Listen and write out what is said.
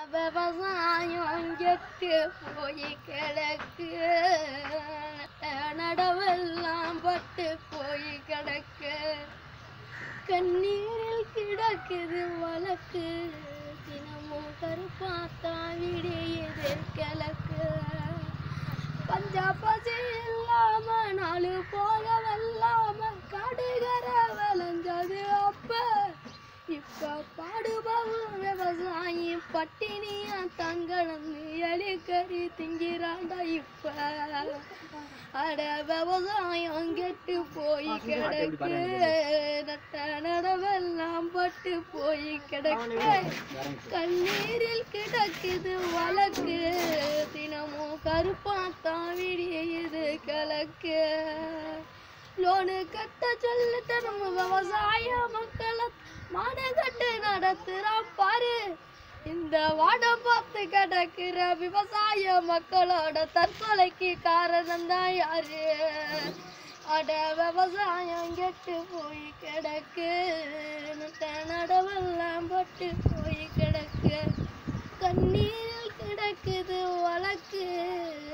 விவசாயம் கெட்டு போய் கிடக்கு நடவெல்லாம் பட்டு போய் கிடக்கு கண்ணீரில் கிடக்குது வழக்கு தினமும் கருப்பாத்தா விடியது கிழக்கு பஞ்சா பசி இல்லாம நாலு போக வெல்லாம கடுகர விளைஞ்சது அப்ப இப்ப பாடுபவன் விவசாயி பட்டினியா தங்கடந்து எலிக்கறி திங்கிறாண்டா இப்ப அட விவசாயம் கெட்டு போய் கிடக்கு நட்ட நடவெல்லாம் பட்டு போய் கிடக்கு கண்ணீரில் கிடக்குது வழக்கு தினமும் கருப்பாத்தான் விடியுது கலக்கு லோனு கட்ட சொல்லி தரும் விவசாய மக்களை மாடு கட்டு நடத்துறான் பாரு இந்த வாடம் பார்த்து கிடக்கிற விவசாய மக்களோட தற்கொலைக்கு காரணம் தான் யாரு அட விவசாயம் கெட்டு போய் கிடக்கு நட்ட நடவெல்லாம் பட்டு போய் கிடக்கு கண்ணீரில் கிடக்குது வழக்கு